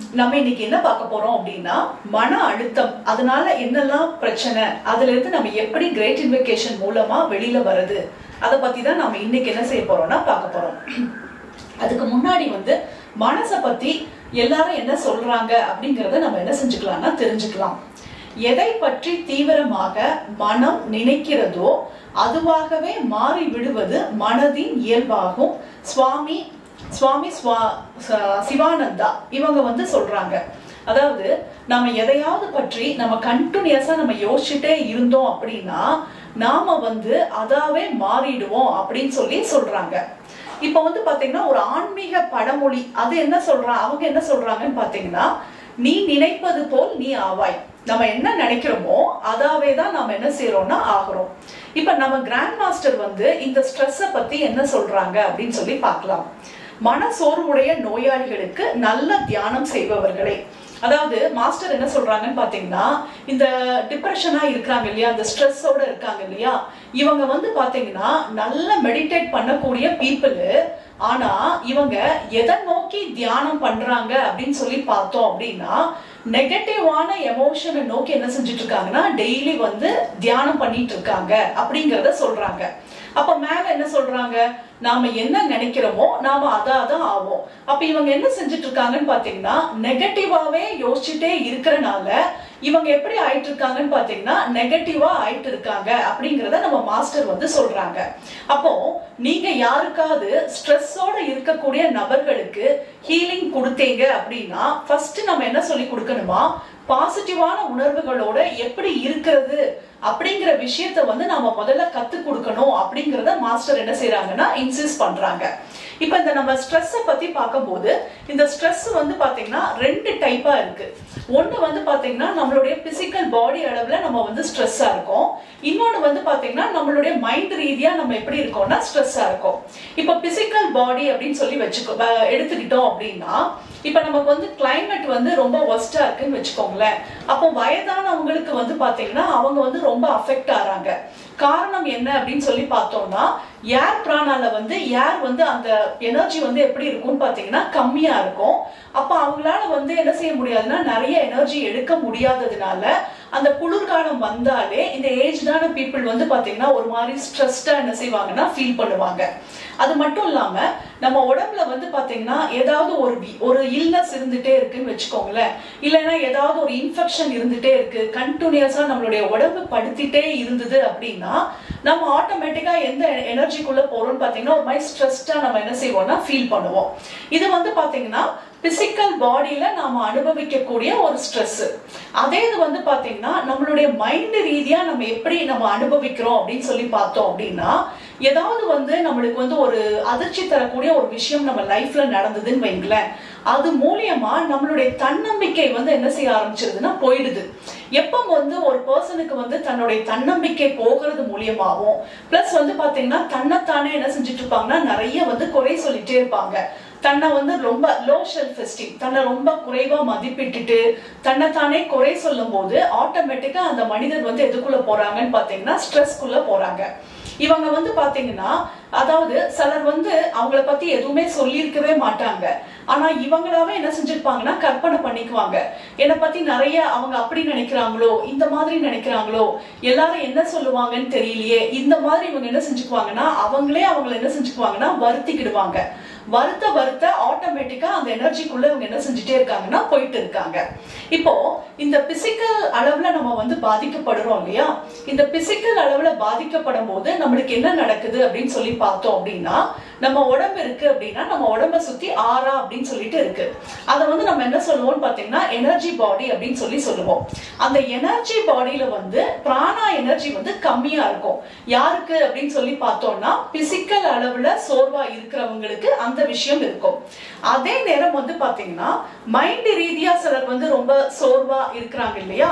நம்ம இன்னைக்கு என்ன பார்க்க போறோம் அப்படின்னா மன அழுத்தம் அதனால என்னெல்லாம் பிரச்சனை அதுல இருந்து நம்ம எப்படி கிரேட் இன்வெகேஷன் மூலமா வெளியில வருது அதை பத்தி தான் நம்ம இன்னைக்கு என்ன செய்ய போறோம்னா பார்க்க போறோம் அதுக்கு முன்னாடி வந்து மனசை பத்தி எல்லாரும் என்ன சொல்றாங்க அப்படிங்கறத நம்ம என்ன செஞ்சுக்கலாம்னா தெரிஞ்சுக்கலாம் எதை பற்றி தீவிரமாக மனம் நினைக்கிறதோ அதுவாகவே மாறி விடுவது மனதின் இயல்பாகும் சுவாமி சுவாமி ஸ்வா ச- சிவானந்தா இவங்க வந்து சொல்றாங்க அதாவது நம்ம எதையாவது பற்றி நம்ம கண்டினியூஸா நம்ம யோசிச்சுட்டே இருந்தோம் அப்படின்னா நாம வந்து அதாவே மாறிடுவோம் அப்படின்னு சொல்லி சொல்றாங்க இப்ப வந்து பாத்தீங்கன்னா ஒரு ஆன்மீக படமொழி அது என்ன சொல்றான் அவங்க என்ன சொல்றாங்கன்னு பாத்தீங்கன்னா நீ நினைப்பது போல் நீ ஆவாய் நம்ம என்ன நினைக்கிறோமோ அதாவே தான் நாம என்ன செய்யறோம்னா ஆகிறோம் இப்ப நம்ம கிராண்ட் மாஸ்டர் வந்து இந்த ஸ்ட்ரெஸ்ஸை பத்தி என்ன சொல்றாங்க அப்படின்னு சொல்லி பார்க்கலாம் மன சோர்வுடைய நோயாளிகளுக்கு நல்ல தியானம் செய்பவர்களே அதாவது மாஸ்டர் என்ன சொல்றாங்கன்னு பாத்தீங்கன்னா இந்த டிப்ரெஷனா இருக்காங்க இல்லையா இந்த ஸ்ட்ரெஸ்ஸோட இருக்காங்க இல்லையா இவங்க வந்து பாத்தீங்கன்னா நல்ல மெடிடேட் பண்ணக்கூடிய பீப்புள் ஆனா இவங்க எதை நோக்கி தியானம் பண்றாங்க அப்படின்னு சொல்லி பார்த்தோம் அப்படின்னா நெகட்டிவான எமோஷனை நோக்கி என்ன செஞ்சுட்டு இருக்காங்கன்னா டெய்லி வந்து தியானம் பண்ணிட்டு இருக்காங்க அப்படிங்கறத சொல்றாங்க அப்ப மேல என்ன சொல்றாங்க நாம என்ன நினைக்கிறோமோ நாம அதான் தான் ஆவோம் அப்ப இவங்க என்ன செஞ்சுட்டு இருக்காங்கன்னு பாத்தீங்கன்னா நெகட்டிவாவே யோசிச்சுட்டே இருக்கறனால இவங்க எப்படி ஆயிட்டு இருக்காங்கன்னு பாத்தீங்கன்னா நெகட்டிவா ஆயிட்டு இருக்காங்க அப்படிங்கறத நம்ம மாஸ்டர் வந்து சொல்றாங்க அப்போ நீங்க யாருக்காவது ஸ்ட்ரெஸ்ஸோட இருக்கக்கூடிய நபர்களுக்கு ஹீலிங் கொடுத்தீங்க அப்படின்னா ஃபர்ஸ்ட் நம்ம என்ன சொல்லி கொடுக்கணுமா பாசிட்டிவான உணர்வுகளோட எப்படி இருக்கிறது அப்படிங்கிற விஷயத்த வந்து நாம முதல்ல கத்து கொடுக்கணும் அப்படிங்கறத மாஸ்டர் என்ன செய்றாங்கன்னா இன்சிஸ்ட் பண்றாங்க இப்ப இந்த நம்ம ஸ்ட்ரெஸ்ஸை பத்தி பார்க்கும்போது இந்த ஸ்ட்ரெஸ் வந்து பாத்தீங்கன்னா ரெண்டு டைப்பா இருக்கு ஒண்ணு வந்து பாத்தீங்கன்னா நம்மளுடைய பிசிக்கல் பாடி அளவுல நம்ம வந்து ஸ்ட்ரெஸ்ஸா இருக்கோம் இன்னொன்னு வந்து பாத்தீங்கன்னா நம்மளுடைய மைண்ட் ரீதியா நம்ம எப்படி இருக்கோம்னா ஸ்ட்ரெஸ்ஸா இருக்கோம் இப்ப பிசிக்கல் பாடி அப்படின்னு சொல்லி வச்சுக்கோ அஹ் எடுத்துக்கிட்டோம் அப்படின்னா இப்ப நமக்கு வந்து climate வந்து ரொம்ப ஒஸ்டா இருக்குன்னு வச்சுக்கோங்களேன் அப்போ வயதானவங்களுக்கு வந்து பாத்தீங்கன்னா அவங்க வந்து ரொம்ப அஃபெக்ட் ஆறாங்க காரணம் என்ன அப்படின்னு சொல்லி பார்த்தோம்னா ஏர் பிராணால வந்து ஏர் வந்து அந்த எனர்ஜி வந்து எப்படி இருக்கும்னு பாத்தீங்கன்னா கம்மியா இருக்கும் அப்ப அவங்களால வந்து என்ன செய்ய முடியாதுன்னா நிறைய எனர்ஜி எடுக்க முடியாததுனால அந்த குளிர்காலம் வந்தாலே இந்த ஏஜ்டான பீப்புள் வந்து பாத்தீங்கன்னா ஒரு மாதிரி ஸ்ட்ரெஸ்டா என்ன செய்வாங்கன்னா ஃபீல் பண்ணுவாங்க அது மட்டும் இல்லாம நம்ம உடம்புல வந்து பாத்தீங்கன்னா ஏதாவது ஒரு வி- ஒரு இல்னஸ் இருந்துட்டே இருக்குன்னு வச்சுக்கோங்களேன் இல்லைன்னா ஏதாவது ஒரு இன்ஃபெக்ஷன் இருந்துட்டே இருக்கு கண்டினியூஸா நம்மளுடைய உடம்பு படுத்திட்டே இருந்தது அப்படின்னா நம்ம ஆட்டோமேட்டிக்கா எந்த எனர்ஜிக்குள்ள போறோம்னு பாத்தீங்கன்னா ஒரு மாதிரி ஸ்ட்ரெஸ்டா நம்ம என்ன செய்வோம்னா ஃபீல் பண்ணுவோம் இது வந்து பாத்தீங்கன்னா பிசிக்கல் பாடியில நாம அனுபவிக்கக்கூடிய ஒரு ஸ்ட்ரெஸ் அதே இது வந்து பாத்தீங்கன்னா நம்மளுடைய மைண்ட் ரீதியா நம்ம எப்படி நம்ம அனுபவிக்கிறோம் அப்படின்னு சொல்லி பார்த்தோம் அப்படின்னா ஏதாவது வந்து நம்மளுக்கு வந்து ஒரு அதிர்ச்சி தரக்கூடிய ஒரு விஷயம் நம்ம லைஃப்ல நடந்ததுன்னு வைங்களேன் அது மூலியமா நம்மளுடைய தன்னம்பிக்கை வந்து என்ன செய்ய ஆரம்பிச்சிருதுன்னா போயிடுது எப்ப வந்து ஒரு பர்சனுக்கு வந்து தன்னுடைய தன்னம்பிக்கை போகிறது மூலியமாவும் பிளஸ் வந்து பாத்தீங்கன்னா தன்னைத்தானே என்ன செஞ்சுட்டு இருப்பாங்கன்னா நிறைய வந்து குறை சொல்லிட்டே இருப்பாங்க தன்னை வந்து ரொம்ப லோ ஷெல்ஃப் எஸ்டீம் தன்னை ரொம்ப குறைவா மதிப்பிட்டுட்டு தன்னைத்தானே குறை சொல்லும் போது ஆட்டோமேட்டிக்கா அந்த மனிதர் வந்து எதுக்குள்ள போறாங்கன்னு பாத்தீங்கன்னா ஸ்ட்ரெஸ்க்குள்ள போறாங்க இவங்க வந்து பாத்தீங்கன்னா அதாவது சிலர் வந்து அவங்கள பத்தி எதுவுமே சொல்லியிருக்கவே மாட்டாங்க ஆனா இவங்களாவே என்ன செஞ்சிருப்பாங்கன்னா கற்பனை பண்ணிக்குவாங்க என்னை பத்தி நிறைய அவங்க அப்படி நினைக்கிறாங்களோ இந்த மாதிரி நினைக்கிறாங்களோ எல்லாரும் என்ன சொல்லுவாங்கன்னு தெரியலையே இந்த மாதிரி இவங்க என்ன செஞ்சுக்குவாங்கன்னா அவங்களே அவங்கள என்ன செஞ்சுக்குவாங்கன்னா வருத்திக்கிடுவாங்க வருத்த வருத்த ஆட்டோமேட்டிக்கா அந்த எனர்ஜிக்குள்ள இவங்க என்ன செஞ்சுட்டே இருக்காங்கன்னா போயிட்டு இருக்காங்க இப்போ இந்த பிசிக்கல் அளவுல நம்ம வந்து பாதிக்கப்படுறோம் இல்லையா இந்த பிசிக்கல் அளவுல பாதிக்கப்படும் போது நம்மளுக்கு என்ன நடக்குது அப்படின்னு சொல்லி பார்த்தோம் அப்படின்னா நம்ம உடம்பு இருக்கு அப்படின்னா நம்ம உடம்ப சுத்தி ஆறா அப்படின்னு சொல்லிட்டு இருக்கு அதை வந்து நம்ம என்ன சொல்லுவோம்னு பாத்தீங்கன்னா எனர்ஜி பாடி அப்படின்னு சொல்லி சொல்லுவோம் அந்த எனர்ஜி பாடியில வந்து பிராணா எனர்ஜி வந்து கம்மியா இருக்கும் யாருக்கு அப்படின்னு சொல்லி பார்த்தோம்னா பிசிக்கல் அளவுல சோர்வா இருக்கிறவங்களுக்கு அந்த விஷயம் இருக்கும் அதே நேரம் வந்து பாத்தீங்கன்னா மைண்ட் ரீதியா சிலர் வந்து ரொம்ப சோர்வா இருக்கிறாங்க இல்லையா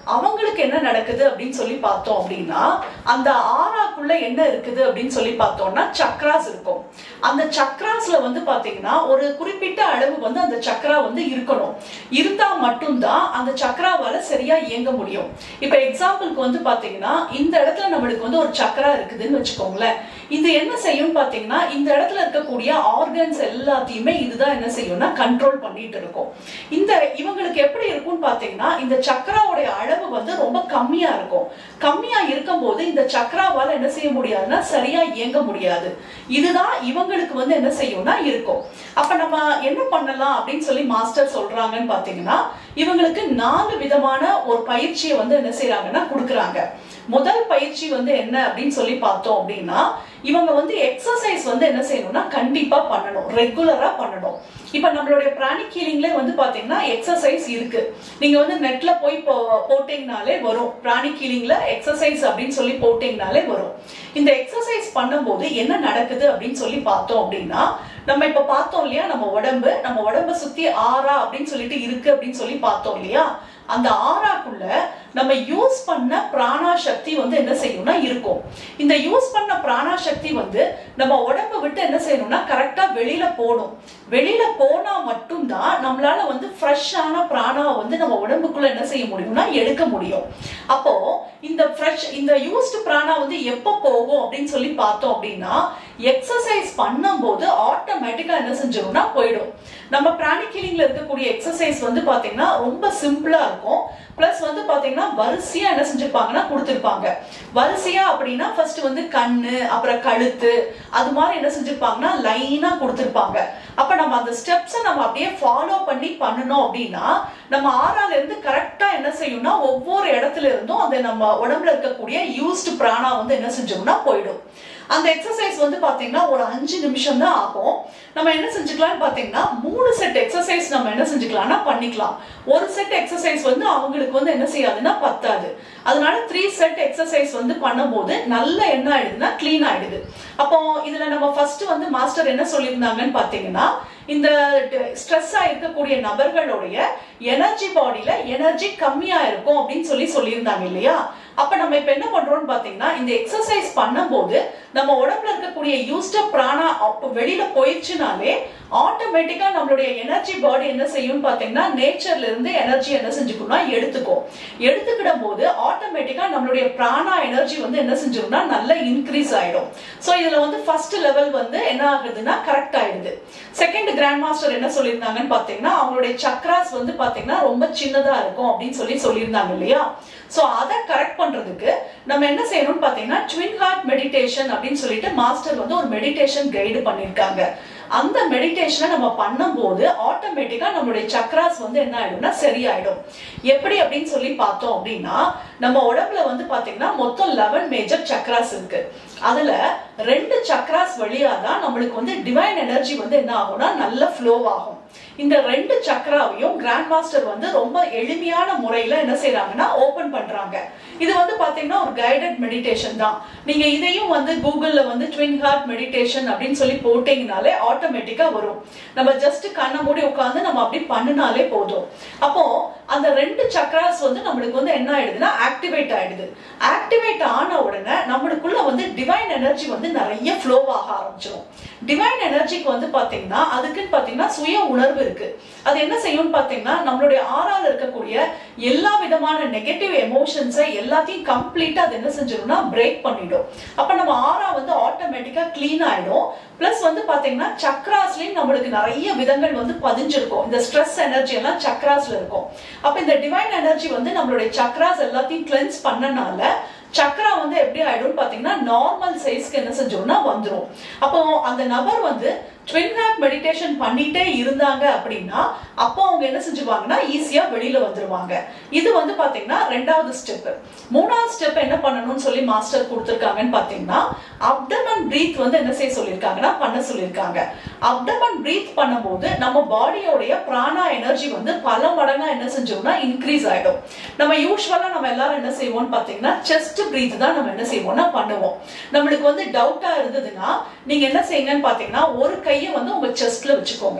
அவங்களுக்கு என்ன நடக்குது அப்படின்னு சொல்லி பார்த்தோம் அப்படின்னா அந்த ஆறாக்குள்ள என்ன இருக்குது அப்படின்னு சொல்லி பார்த்தோம்னா சக்ராஸ் இருக்கும் அந்த சக்ராஸ்ல வந்து பாத்தீங்கன்னா ஒரு குறிப்பிட்ட அளவு வந்து அந்த சக்ரா வந்து இருக்கணும் இருந்தா மட்டும்தான் அந்த சக்ராவால சரியா இயங்க முடியும் இப்ப எக்ஸாம்பிளுக்கு வந்து பாத்தீங்கன்னா இந்த இடத்துல நம்மளுக்கு வந்து ஒரு சக்ரா இருக்குதுன்னு வச்சுக்கோங்களேன் இது என்ன செய்யும் பாத்தீங்கன்னா இந்த இடத்துல இருக்கக்கூடிய ஆர்கன்ஸ் எல்லாத்தையுமே இதுதான் என்ன செய்யும்னா கண்ட்ரோல் பண்ணிட்டு இருக்கும் இந்த இவங்களுக்கு எப்படி இருக்கும்னு பாத்தீங்கன்னா இந்த சக்ராவுடைய அளவு வந்து ரொம்ப கம்மியா இருக்கும் கம்மியா இருக்கும்போது இந்த சக்ராவால என்ன செய்ய முடியாதுன்னா சரியா இயங்க முடியாது இதுதான் இவங்களுக்கு வந்து என்ன செய்யும்னா இருக்கும் அப்ப நம்ம என்ன பண்ணலாம் அப்படின்னு சொல்லி மாஸ்டர் சொல்றாங்கன்னு பாத்தீங்கன்னா இவங்களுக்கு நாலு விதமான ஒரு பயிற்சியை வந்து என்ன செய்யறாங்கன்னா கொடுக்குறாங்க முதல் பயிற்சி வந்து என்ன அப்படின்னு சொல்லி பார்த்தோம் அப்படின்னா இவங்க வந்து எக்ஸசைஸ் வந்து என்ன செய்யணும்னா கண்டிப்பா பண்ணணும் ரெகுலரா பண்ணணும் இப்ப நம்மளுடைய பிராணிக் ஹீலிங்ல வந்து பாத்தீங்கன்னா எக்ஸசைஸ் இருக்கு நீங்க வந்து நெட்ல போய் போ- போட்டீங்கனாலே வரும் பிராணிக் ஹீலிங்ல எக்ஸசைஸ் அப்படின்னு சொல்லி போட்டீங்கனாலே வரும் இந்த எக்ஸசைஸ் பண்ணும்போது என்ன நடக்குது அப்படின்னு சொல்லி பார்த்தோம் அப்படின்னா நம்ம இப்ப பார்த்தோம் இல்லையா நம்ம உடம்பு நம்ம உடம்ப சுத்தி ஆறா அப்படின்னு சொல்லிட்டு இருக்கு அப்படின்னு சொல்லி பார்த்தோம் இல்லையா அந்த ஆறாக்குள்ள நம்ம யூஸ் பண்ண பிராணா சக்தி வந்து என்ன செய்யும்னா இருக்கும் இந்த யூஸ் பண்ண பிராணா சக்தி வந்து நம்ம உடம்ப விட்டு என்ன செய்யணும்னா கரெக்டா வெளியில போகணும் வெளியில போனா மட்டும்தான் நம்மளால வந்து ஃப்ரெஷ்ஷான பிராணா வந்து நம்ம உடம்புக்குள்ள என்ன செய்ய முடியும்னா எடுக்க முடியும் அப்போ இந்த ஃப்ரெஷ் இந்த யூஸ்டு பிராணா வந்து எப்போ போகும் அப்படின்னு சொல்லி பார்த்தோம் அப்படின்னா எக்ஸசைஸ் பண்ணும்போது ஆட்டோமேட்டிக்கா என்ன செஞ்சிடும்னா போயிடும் நம்ம பிராணிக் ஹீலிங்ல இருக்கக்கூடிய எக்ஸசைஸ் வந்து பாத்தீங்கன்னா ரொம்ப சிம்பிளா இருக்கும் பிளஸ் வந்து பாத்தீங்கன்னா வரிசையா என்ன செஞ்சிருப்பாங்கன்னா கொடுத்திருப்பாங்க வரிசையா அப்படின்னா ஃபர்ஸ்ட் வந்து கண்ணு அப்புறம் கழுத்து அது மாதிரி என்ன செஞ்சிருப்பாங்கன்னா லைனா கொடுத்திருப்பாங்க அப்ப நம்ம அந்த ஸ்டெப்ஸை நம்ம அப்படியே ஃபாலோ பண்ணி பண்ணணும் அப்படின்னா நம்ம ஆறால இருந்து கரெக்டா என்ன செய்யும்னா ஒவ்வொரு இடத்துல இருந்தும் அந்த நம்ம உடம்புல இருக்கக்கூடிய யூஸ்டு பிராணா வந்து என்ன செஞ்சோம்னா போயிடும் அந்த எக்ஸசைஸ் வந்து பாத்தீங்கன்னா ஒரு அஞ்சு நிமிஷம் தான் ஆகும் நம்ம என்ன செஞ்சுக்கலாம்னு பாத்தீங்கன்னா மூணு செட் எக்ஸசைஸ் நம்ம என்ன செஞ்சுக்கலாம்னா பண்ணிக்கலாம் ஒரு செட் எக்ஸசைஸ் வந்து அவங்களுக்கு வந்து என்ன செய்யாதுன்னா பத்தாது அதனால த்ரீ செட் எக்ஸசைஸ் வந்து பண்ணும்போது நல்ல என்ன ஆயிடுதுன்னா க்ளீன் ஆயிடுது அப்போ இதுல நம்ம ஃபர்ஸ்ட் வந்து மாஸ்டர் என்ன சொல்லியிருந்தாங்கன்னு பாத்தீங்கன்னா இந்த ஸ்ட்ரெஸ்ஸா இருக்கக்கூடிய நபர்களுடைய எனர்ஜி பாடியில எனர்ஜி கம்மியா இருக்கும் அப்படின்னு சொல்லி சொல்லியிருந்தாங்க இல்லையா அப்ப நம்ம இப்ப என்ன பண்றோம்னு பாத்தீங்கன்னா இந்த எக்ஸசைஸ் பண்ணும்போது நம்ம உடம்புல இருக்கக்கூடிய யூஸ்ட பிராணா அப்ப வெளியில போயிடுச்சுனாலே ஆட்டோமேட்டிக்கா நம்மளுடைய எனர்ஜி பாடி என்ன செய்யும் பாத்தீங்கன்னா நேச்சர்ல இருந்து எனர்ஜி என்ன செஞ்சுக்கணும்னா எடுத்துக்கும் எடுத்துக்கிடும் போது ஆட்டோமேட்டிக்கா நம்மளுடைய பிராணா எனர்ஜி வந்து என்ன செஞ்சிரும்னா நல்லா இன்க்ரீஸ் ஆயிடும் சோ இதுல வந்து ஃபர்ஸ்ட் லெவல் வந்து என்ன ஆகுதுன்னா கரெக்ட் ஆயிடுது செகண்ட் கிராண்ட் மாஸ்டர் என்ன சொல்லியிருந்தாங்கன்னு பாத்தீங்கன்னா அவங்களுடைய சக்ராஸ் வந்து பாத்தீங்கன்னா ரொம்ப சின்னதா இருக்கும் அப்படின்னு சொல்லி சொல்லியிருந்தாங்க இல்லையா சோ அதை கரெக்ட் பண்றதுக்கு நம்ம என்ன செய்யணும்னு பாத்தீங்கன்னா ட்வின் ஹார்ட் மெடிடேஷன் அப்படின்னு சொல்லிட்டு மாஸ்டர் வந்து ஒரு மெடிடேஷன் கைடு பண்ணிருக்காங்க அந்த மெடிடேஷனை நம்ம பண்ணும்போது ஆட்டோமேட்டிக்கா நம்மளுடைய சக்ராஸ் வந்து என்ன ஆயிடும்னா சரியாயிடும் எப்படி அப்படின்னு சொல்லி பார்த்தோம் அப்படின்னா நம்ம உடம்புல வந்து பாத்தீங்கன்னா மொத்தம் லெவன் மேஜர் சக்ராஸ் இருக்கு அதுல ரெண்டு சக்ராஸ் வழியா தான் நம்மளுக்கு வந்து டிவைன் எனர்ஜி வந்து என்ன ஆகும்னா நல்ல ஃப்ளோ ஆகும் இந்த ரெண்டு சக்கராவையும் கிராண்ட் மாஸ்டர் வந்து ரொம்ப எளிமையான முறையில என்ன செய்யறாங்கன்னா ஓபன் பண்றாங்க இது வந்து பாத்தீங்கன்னா ஒரு கைடட் மெடிடேஷன் தான் நீங்க இதையும் வந்து கூகுள்ல வந்து ட்வின் ஹார்ட் மெடிடேஷன் அப்படின்னு சொல்லி போட்டீங்கனாலே ஆட்டோமேட்டிக்கா வரும் நம்ம ஜஸ்ட் கண்ணை மூடி உட்காந்து நம்ம அப்படி பண்ணினாலே போதும் அப்போ அந்த ரெண்டு சக்கராஸ் வந்து நம்மளுக்கு வந்து என்ன ஆயிடுதுன்னா ஆக்டிவேட் ஆயிடுது ஆக்டிவேட் ஆன உடனே நம்மளுக்குள்ள வந்து டிவைன் எனர்ஜி வந்து நிறைய ஃப்ளோ ஆக ஆரம்பிச்சிடும் டிவைன் எனர்ஜிக்கு வந்து பாத்தீங்கன்னா அதுக்குன்னு பாத்தீங்கன்னா சுய உணர்வு இருக்கு அது என்ன செய்யும்னு பாத்தீங்கன்னா நம்மளுடைய ஆறால இருக்கக்கூடிய எல்லா விதமான நெகட்டிவ் எமோஷன்ஸை எல்லாத்தையும் கம்ப்ளீட்டா அது என்ன செஞ்சிடும்னா பிரேக் பண்ணிடும் அப்ப நம்ம ஆறா வந்து ஆட்டோமேட்டிக்கா க்ளீன் ஆயிடும் பிளஸ் வந்து பாத்தீங்கன்னா சக்ராஸ்லயும் நம்மளுக்கு நிறைய விதங்கள் வந்து பதிஞ்சிருக்கும் இந்த ஸ்ட்ரெஸ் எனர்ஜி எல்லாம் சக்ராஸ்ல இருக்கும் அப்ப இந்த டிவைன் எனர்ஜி வந்து நம்மளுடைய சக்ராஸ் எல்லாத்தையும் கிளென்ஸ் பண்ணனால சக்ரா வந்து எப்படி ஆயிடும் பாத்தீங்கன்னா நார்மல் சைஸ்க்கு என்ன செஞ்சோம்னா வந்துரும் அப்போ அந்த நபர் வந்து ட்வின் ஹார்ட் மெடிடேஷன் பண்ணிட்டே இருந்தாங்க அப்படின்னா அப்போ அவங்க என்ன செஞ்சுவாங்கன்னா ஈஸியா வெளியில வந்துருவாங்க இது வந்து பாத்தீங்கன்னா ரெண்டாவது ஸ்டெப் மூணாவது ஸ்டெப் என்ன பண்ணணும்னு சொல்லி மாஸ்டர் கொடுத்துருக்காங்கன்னு பாத்தீங்கன்னா அப்டமன் பிரீத் வந்து என்ன செய்ய சொல்லியிருக்காங்கன்னா பண்ண சொல்லியிருக்காங்க அப்டமன் பிரீத் பண்ணும்போது நம்ம பாடியோடைய பிராணா எனர்ஜி வந்து பல மடங்கா என்ன செஞ்சோம்னா இன்க்ரீஸ் ஆயிடும் நம்ம யூஸ்வலா நம்ம எல்லாரும் என்ன செய்வோம்னு பாத்தீங்கன்னா செஸ்ட் பிரீத் தான் நம்ம என்ன செய்வோம்னா பண்ணுவோம் நம்மளுக்கு வந்து டவுட்டா இருந்ததுன்னா நீங்க என்ன செய்யுங்கன்னு பாத்தீங்கன்னா ஒரு கையை வந்து உங்க செஸ்ட்ல வச்சுக்கோங்க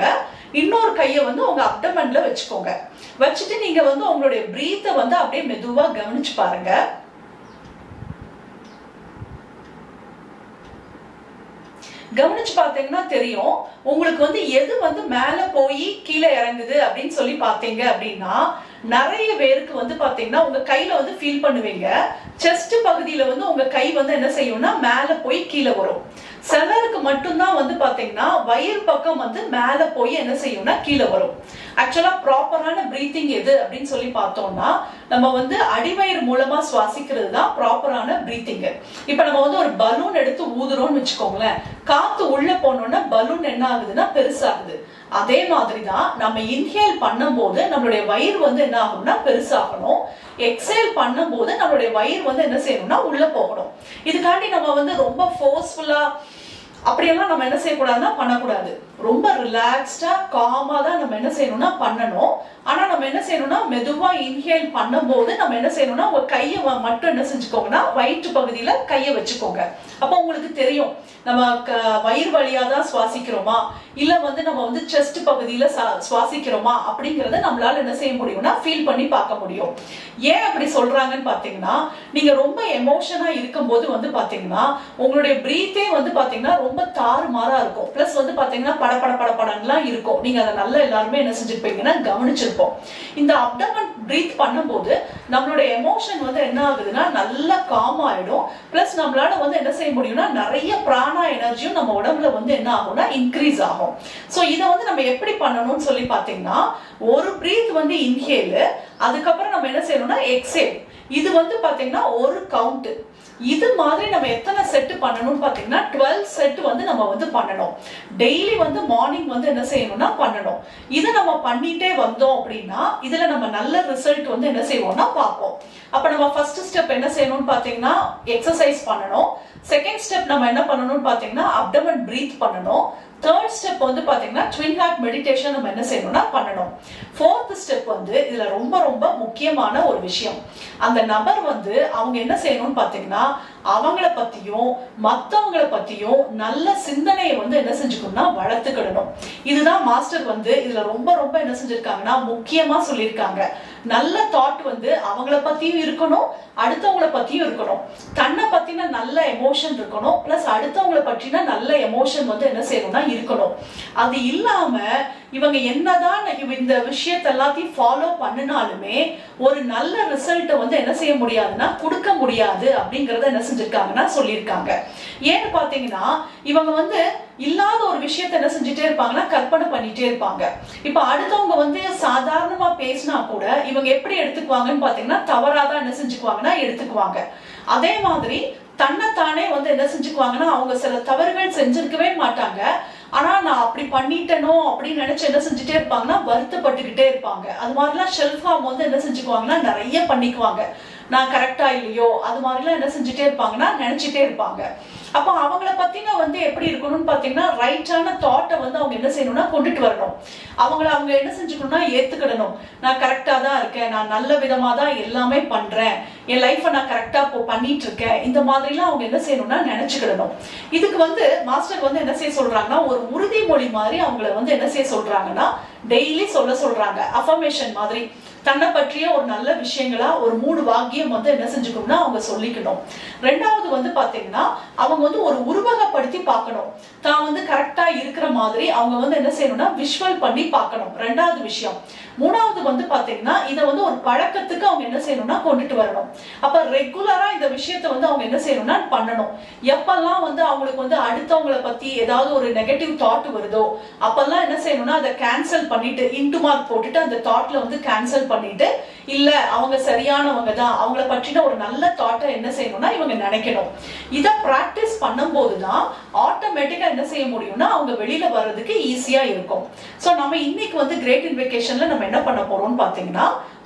இன்னொரு கையை வந்து உங்க அப்டமன்ல வச்சுக்கோங்க வச்சுட்டு நீங்க வந்து உங்களுடைய பிரீத்தை வந்து அப்படியே மெதுவா கவனிச்சு பாருங்க கவனிச்சு பார்த்தீங்கன்னா தெரியும் உங்களுக்கு வந்து எது வந்து மேல போய் கீழே இறங்குது அப்படின்னு சொல்லி பார்த்தீங்க அப்படின்னா நிறைய பேருக்கு வந்து பாத்தீங்கன்னா உங்க கையில வந்து ஃபீல் பண்ணுவீங்க செஸ்ட் பகுதியில வந்து உங்க கை வந்து என்ன செய்யும்னா மேல போய் கீழே வரும் சிலருக்கு மட்டும்தான் வந்து பாத்தீங்கன்னா வயிறு பக்கம் வந்து மேல போய் என்ன செய்யும்னா கீழே வரும் ஆக்சுவலா ப்ராப்பரான பிரீத்திங் எது அப்படின்னு சொல்லி பார்த்தோம்னா நம்ம வந்து அடிவயிறு மூலமா சுவாசிக்கிறது தான் ப்ராப்பரான பிரீத்திங் இப்ப நம்ம வந்து ஒரு பலூன் எடுத்து ஊதுறோம்னு வச்சுக்கோங்களேன் காத்து உள்ள போனோம்னா பலூன் என்ன ஆகுதுன்னா பெருசாகுது அதே மாதிரி தான் நம்ம இன்ஹேல் பண்ணும்போது நம்மளுடைய வயிறு வந்து என்ன ஆகும்னா பெருசாகணும் எக்ஸேல் பண்ணும்போது நம்மளுடைய வயிறு வந்து என்ன செய்யணும்னா உள்ள போகணும் இதுக்காண்டி நம்ம வந்து ரொம்ப ஃபோர்ஸ்ஃபுல்லா அப்படியெல்லாம் நம்ம என்ன செய்யக்கூடாதுன்னா பண்ணக்கூடாது ரொம்ப ரிலாக்ஸ்டா காமா தான் நம்ம என்ன செய்யணும்னா பண்ணணும் ஆனா நம்ம என்ன செய்யணும்னா மெதுவா இன்ஹேல் பண்ணும்போது நம்ம என்ன செய்யணும்னா உங்க கையை வ- மட்டும் என்ன செஞ்சுக்கோங்கன்னா வயிற்று பகுதியில கையை வச்சுக்கோங்க அப்போ உங்களுக்கு தெரியும் நம்ம க- வயிறு வழியா தான் சுவாசிக்கிறோமா இல்ல வந்து நம்ம வந்து செஸ்ட் பகுதியில ச- சுவாசிக்கிறோமா அப்படிங்கறத நம்மளால என்ன செய்ய முடியும்னா ஃபீல் பண்ணி பார்க்க முடியும் ஏன் அப்படி சொல்றாங்கன்னு பாத்தீங்கன்னா நீங்க ரொம்ப எமோஷனா இருக்கும்போது வந்து பாத்தீங்கன்னா உங்களுடைய பிரீத்தே வந்து பாத்தீங்கன்னா ரொம்ப தாறுமாறா இருக்கும் பிளஸ் வந்து பாத்தீங்கன்னா பட பட பட படம்லாம் இருக்கும் நீங்க அதை நல்லா எல்லாருமே என்ன செஞ்சிருப்பீங்கன்னா கவனிச்சிருப்போம் இந்த அப்டமன் பிரீத் பண்ணும்போது நம்மளுடைய எமோஷன் வந்து என்ன ஆகுதுன்னா நல்லா காம் ஆயிடும் பிளஸ் நம்மளால வந்து என்ன செய்ய முடியும்னா நிறைய பிராணா எனர்ஜியும் நம்ம உடம்புல வந்து என்ன ஆகும்னா இன்க்ரீஸ் ஆகும் சோ இதை வந்து நம்ம எப்படி பண்ணணும்னு சொல்லி பாத்தீங்கன்னா ஒரு பிரீத் வந்து இன்ஹேல் அதுக்கப்புறம் நம்ம என்ன செய்யணும்னா எக்ஸேல் இது வந்து பாத்தீங்கன்னா ஒரு கவுண்ட் இது மாதிரி நம்ம எத்தனை செட் பண்ணணும்னு பாத்தீங்கன்னா டுவெல் செட் வந்து நம்ம வந்து பண்ணணும் டெய்லி வந்து மார்னிங் வந்து என்ன செய்யணும்னா பண்ணணும் இது நம்ம பண்ணிட்டே வந்தோம் அப்படின்னா இதுல நம்ம நல்ல ரிசல்ட் வந்து என்ன செய்வோம்னா பார்ப்போம் அப்ப நம்ம ஃபர்ஸ்ட் ஸ்டெப் என்ன செய்யணும்னு பாத்தீங்கன்னா எக்ஸசைஸ் பண்ணணும் செகண்ட் ஸ்டெப் நம்ம என்ன பண்ணணும்னு பாத்தீங்கன்னா அப்டமன் பிரீத் பண்ணணும் தேர்ட் ஸ்டெப் வந்து பாத்தீங்கன்னா ட்வின் ஹார்ட் மெடிடேஷன் நம்ம என்ன செய்யணும்னா பண்ணணும் ஃபோர்த் ஸ்டெப் வந்து இதுல ரொம்ப ரொம்ப முக்கியமான ஒரு விஷயம் அந்த நபர் வந்து அவங்க என்ன செய்யணும்னு பாத்தீங்கன்னா அவங்கள பத்தியும் மத்தவங்கள பத்தியும் நல்ல சிந்தனையை வந்து என்ன செஞ்சுக்கணும்னா வளர்த்துக்கிடணும் இதுதான் மாஸ்டர் வந்து இதுல ரொம்ப ரொம்ப என்ன செஞ்சிருக்காங்கன்னா முக்கியமா சொல்லியிருக்காங்க நல்ல தாட் வந்து அவங்கள பத்தியும் இருக்கணும் அடுத்தவங்கள பத்தியும் இருக்கணும் தன்னை பத்தின நல்ல எமோஷன் இருக்கணும் பிளஸ் அடுத்தவங்கள பற்றின நல்ல எமோஷன் வந்து என்ன செய்யணும்னா இருக்கணும் அது இல்லாம இவங்க என்னதான் இவ இந்த விஷயத்த எல்லாத்தையும் ஃபாலோ பண்ணினாலுமே ஒரு நல்ல ரிசல்ட்டை வந்து என்ன செய்ய முடியாதுன்னா கொடுக்க முடியாது அப்படிங்கறத என்ன செஞ்சிருக்காங்கன்னா சொல்லியிருக்காங்க ஏன்னு பாத்தீங்கன்னா இவங்க வந்து இல்லாத ஒரு விஷயத்த என்ன செஞ்சுட்டே இருப்பாங்கன்னா கற்பனை பண்ணிட்டே இருப்பாங்க இப்ப அடுத்தவங்க வந்து சாதாரணமா பேசினா கூட இவங்க எப்படி எடுத்துக்குவாங்கன்னு பாத்தீங்கன்னா தவறாதான் என்ன செஞ்சுக்குவாங்கன்னா எடுத்துக்குவாங்க அதே மாதிரி தன்னைத்தானே வந்து என்ன செஞ்சுக்குவாங்கன்னா அவங்க சில தவறுகள் செஞ்சிருக்கவே மாட்டாங்க ஆனா நான் அப்படி பண்ணிட்டேனோ அப்படின்னு நினைச்சு என்ன செஞ்சுட்டே இருப்பாங்கன்னா வருத்தப்பட்டுக்கிட்டே இருப்பாங்க அது மாதிரிலாம் ஷெல்ஃப் ஃபார்ம் வந்து என்ன செஞ்சுக்குவாங்கன்னா நிறைய பண்ணிக்குவாங்க நான் கரெக்டா இல்லையோ அது மாதிரிலாம் என்ன செஞ்சுட்டே இருப்பாங்கன்னா நினைச்சிட்டே இருப்பாங்க அப்போ அவங்கள பத்தின வந்து எப்படி இருக்கணும்னு பாத்தீங்கன்னா ரைட்டான தாட்டை வந்து அவங்க என்ன செய்யணும்னா கொண்டுட்டு வரணும் அவங்கள அவங்க என்ன செஞ்சுக்கணும்னா ஏத்துக்கிடணும் நான் கரெக்டா தான் இருக்கேன் நான் நல்ல விதமா தான் எல்லாமே பண்றேன் என் லைஃப்பை நான் கரெக்டா இப்போ பண்ணிட்டு இருக்கேன் இந்த மாதிரிலாம் அவங்க என்ன செய்யணும்னா நினைச்சுக்கிடணும் இதுக்கு வந்து மாஸ்டர் வந்து என்ன செய்ய சொல்றாங்கன்னா ஒரு உறுதிமொழி மாதிரி அவங்கள வந்து என்ன செய்ய சொல்றாங்கன்னா டெய்லி சொல்ல சொல்றாங்க அஃபர்மேஷன் மாதிரி தன்னை பற்றிய ஒரு நல்ல விஷயங்களா ஒரு மூணு வாக்கியம் வந்து என்ன செஞ்சுக்கணும்னா அவங்க சொல்லிக்கணும் ரெண்டாவது வந்து பாத்தீங்கன்னா அவங்க வந்து ஒரு உருவகப்படுத்தி பார்க்கணும் தான் வந்து கரெக்டா இருக்கிற மாதிரி அவங்க வந்து என்ன செய்யணும்னா விஷுவல் பண்ணி பார்க்கணும் ரெண்டாவது விஷயம் மூணாவது வந்து பாத்தீங்கன்னா இதை வந்து ஒரு பழக்கத்துக்கு அவங்க என்ன செய்யணும்னா கொண்டுட்டு வரணும் அப்ப ரெகுலரா இந்த விஷயத்த வந்து அவங்க என்ன செய்யணும்னா பண்ணணும் எப்பெல்லாம் வந்து அவங்களுக்கு வந்து அடுத்தவங்களை பத்தி ஏதாவது ஒரு நெகட்டிவ் தாட் வருதோ அப்பெல்லாம் என்ன செய்யணும்னா அதை கேன்சல் பண்ணிட்டு இன்டு மார்க் போட்டுட்டு அந்த தாட்ல வந்து கேன்சல் பண்ணிட்டு இல்ல அவங்க சரியானவங்க தான் அவங்கள பற்றின ஒரு நல்ல தாட்டை என்ன செய்யணும்னா இவங்க நினைக்கணும் இதை பிராக்டிஸ் பண்ணும்போது தான் ஆட்டோமேட்டிக்கா என்ன செய்ய முடியும்னா அவங்க வெளியில வர்றதுக்கு ஈஸியா இருக்கும் சோ நம்ம இன்னைக்கு வந்து கிரேட் இன்வெகேஷன்ல நம்ம என்ன பண்ண போறோம்னு பாத்தீங்கன்னா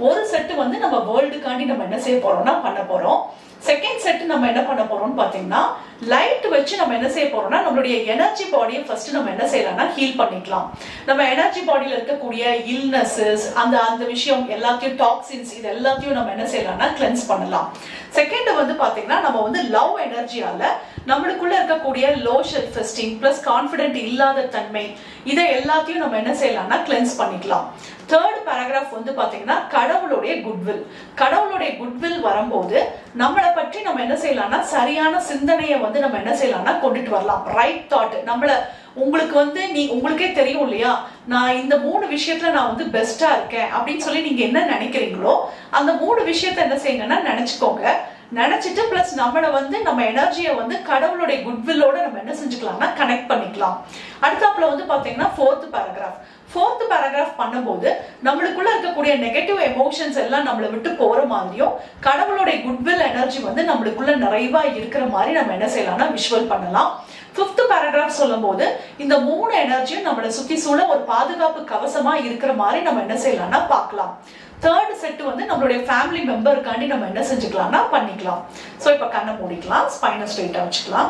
ஒரு செட்டு வந்து நம்ம வேர்ல்டுக்காண்டி நம்ம என்ன செய்ய போறோம்னா பண்ண போறோம் செகண்ட் செட் நம்ம என்ன பண்ண போறோம்னு பாத்தீங்கன்னா லைட் வச்சு நம்ம என்ன செய்ய போறோம்னா நம்மளுடைய எனர்ஜி பாடியை ஃபர்ஸ்ட் நம்ம என்ன செய்யலாம்னா ஹீல் பண்ணிக்கலாம் நம்ம எனர்ஜி பாடியில இருக்கக்கூடிய இல்னஸஸ் அந்த அந்த விஷயம் எல்லாத்தையும் டாக்ஸின்ஸ் இது எல்லாத்தையும் நம்ம என்ன செய்யலாம்னா கிளென்ஸ் பண்ணலாம் செகண்ட் வந்து பாத்தீங்கன்னா நம்ம வந்து லவ் எனர்ஜியால நம்மளுக்குள்ள இருக்கக்கூடிய low self esteem plus confident இல்லாத தன்மை இதை எல்லாத்தையும் நம்ம என்ன செய்யலாம்னா கிளென்ஸ் பண்ணிக்கலாம் தேர்ட் பேராகிராஃப் வந்து பாத்தீங்கன்னா கடவுளுடைய குட்வில் கடவுளுடைய குட்வில் வரும்போது நம்மளை பற்றி நம்ம என்ன செய்யலாம்னா சரியான சிந்தனையை வந்து நம்ம என்ன செய்யலாம்னா கொண்டுட்டு வரலாம் ரைட் தாட் நம்மள உங்களுக்கு வந்து நீ உங்களுக்கே தெரியும் இல்லையா நான் இந்த மூணு விஷயத்துல நான் வந்து பெஸ்டா இருக்கேன் அப்படின்னு சொல்லி நீங்க என்ன நினைக்கிறீங்களோ அந்த மூணு விஷயத்த என்ன செய்யுங்கன்னா நினைச்சுக்கோங்க நினைச்சிட்டு பிளஸ் நம்மளை வந்து நம்ம எனர்ஜியை வந்து கடவுளுடைய குட்வில்லோட நம்ம என்ன செஞ்சுக்கலாம்னா கனெக்ட் பண்ணிக்கலாம் அடுத்தாப்புல வந்து பாத்தீங்கன்னா ஃபோர்த் பேராகிராஃப் ஃபோர்த் பேராகிராஃப் பண்ணும்போது நம்மளுக்குள்ள இருக்கக்கூடிய நெகட்டிவ் எமோஷன்ஸ் எல்லாம் நம்மளை விட்டு போற மாதிரியும் கடவுளுடைய குட்வில் எனர்ஜி வந்து நம்மளுக்குள்ள நிறைவா இருக்கிற மாதிரி நம்ம என்ன செய்யலாம்னா விஷுவல் பண்ணலாம் ஃபிஃப்த் பேராகிராஃப் சொல்லும் போது இந்த மூணு எனர்ஜியும் நம்மளை சுத்தி சூழ ஒரு பாதுகாப்பு கவசமா இருக்கிற மாதிரி நம்ம என்ன செய்யலாம்னா பார்க்கலாம் தேர்ட் செட் வந்து நம்மளுடைய ஃபேமிலி மெம்பருக்காண்டி நம்ம என்ன செஞ்சுக்கலாம்னா பண்ணிக்கலாம் ஸோ இப்போ கண்ணை மூடிக்கலாம் ஸ்பைனை ஸ்ட்ரெயிட்டாக வச்சுக்கலாம்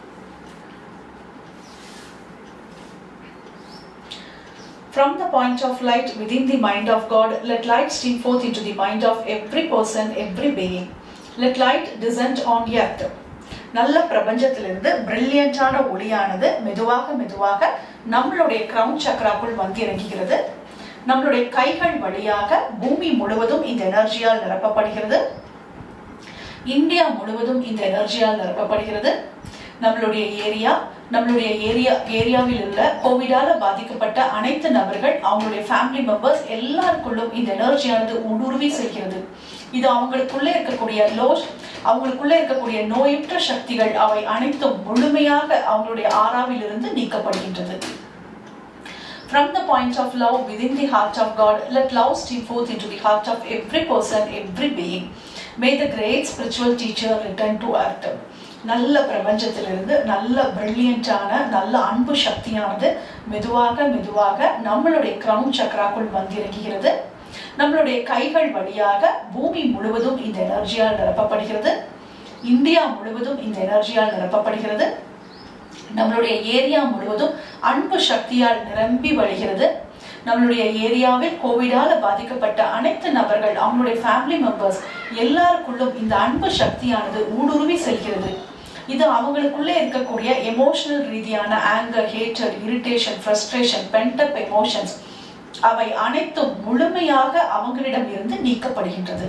From the point of light within the mind of God, let light stream forth into the mind of every person, every being. Let light descend on earth. நல்ல பிரபஞ்சத்திலிருந்து பிரில்லியண்டான ஒளியானது மெதுவாக மெதுவாக நம்மளுடைய கிரவுன் சக்கராக்குள் வந்து இறங்குகிறது நம்மளுடைய கைகள் வழியாக பூமி முழுவதும் இந்த எனர்ஜியால் நிரப்பப்படுகிறது இந்தியா முழுவதும் இந்த எனர்ஜியால் நிரப்பப்படுகிறது நம்மளுடைய ஏரியா நம்மளுடைய ஏரியா ஏரியாவில் உள்ள கோவிடால பாதிக்கப்பட்ட அனைத்து நபர்கள் அவங்களுடைய ஃபேமிலி மெம்பர்ஸ் எல்லாருக்குள்ளும் இந்த எனர்ஜியானது ஊடுருவி செல்கிறது இது அவங்களுக்குள்ள இருக்கக்கூடிய லோஷ் அவங்களுக்குள்ள இருக்கக்கூடிய நோயற்ற சக்திகள் அவை அனைத்தும் முழுமையாக அவங்களுடைய ஆறாவிலிருந்து நீக்கப்படுகின்றது From the point of love within the heart of God, let love stream forth into the heart of every person, every being. May the great spiritual teacher return to earth. நல்ல பிரபஞ்சத்திலிருந்து நல்ல பிரில்லியண்டான நல்ல அன்பு சக்தியானது மெதுவாக மெதுவாக நம்மளுடைய கிரவுன் சக்கராக்குள் வந்திறங்குகிறது நம்மளுடைய கைகள் வழியாக பூமி முழுவதும் இந்த எனர்ஜியால் நிரப்பப்படுகிறது இந்தியா முழுவதும் இந்த எனர்ஜியால் நிரப்பப்படுகிறது நம்மளுடைய ஏரியா முழுவதும் அன்பு சக்தியால் நிரம்பி வழிகிறது நம்மளுடைய ஏரியாவில் கோவிடால பாதிக்கப்பட்ட அனைத்து நபர்கள் அவங்களுடைய ஃபேமிலி மெம்பர்ஸ் எல்லாருக்குள்ளும் இந்த அன்பு சக்தியானது ஊடுருவி செல்கிறது இது அவங்களுக்குள்ளே இருக்கக்கூடிய எமோஷனல் ரீதியான anger hatred irritation frustration pent up emotions அவை அனைத்தும் முழுமையாக அவங்களிடம் இருந்து நீக்கப்படுகின்றது